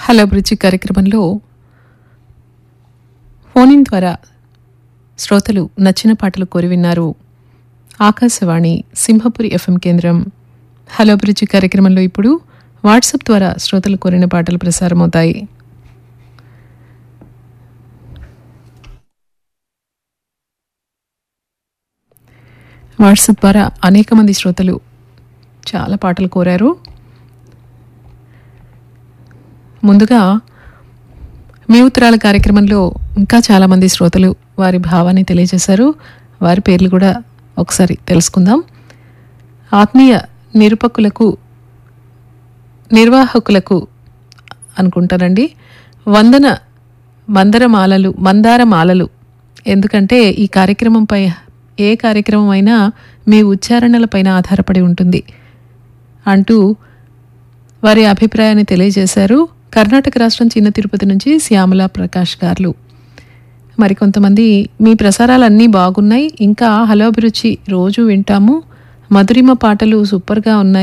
hello bridge కార్యక్రమంలో phone in ద్వారా శ్రోతలు నచ్చిన పాటలు కోరి విన్నారు ఆకాశవాణి సింహపురి ఎఫ్ఎం కేంద్రం హలో బ్రిడ్జి కార్యక్రమంలో ఇప్పుడు వాట్సాప్ ద్వారా శ్రోతలు కోరిన పాటలు ప్రసారమవుతాయి వాట్సాప్ ద్వారా అనేక మంది శ్రోతలు చాలా పాటలు కోరారు ముందుగా మీ ఉత్తరాల కార్యక్రమంలో ఇంకా చాలామంది శ్రోతలు వారి భావాన్ని తెలియజేశారు వారి పేర్లు కూడా ఒకసారి తెలుసుకుందాం ఆత్మీయ నిరుపకులకు నిర్వాహకులకు అనుకుంటానండి వందన మందరమాలలు మందారమాలలు ఎందుకంటే ఈ కార్యక్రమంపై ఏ కార్యక్రమం అయినా మీ ఉచ్చారణలపైన ఆధారపడి ఉంటుంది అంటూ వారి అభిప్రాయాన్ని తెలియజేశారు కర్ణాటక రాష్ట్రం చిన్న తిరుపతి నుంచి శ్యామల ప్రకాష్ గారు మరికొంతమంది మీ ప్రసారాలు అన్నీ బాగున్నాయి ఇంకా హలో అభిరుచి రోజు వింటాము మధురిమ పాటలు సూపర్గా ఉన్నాయి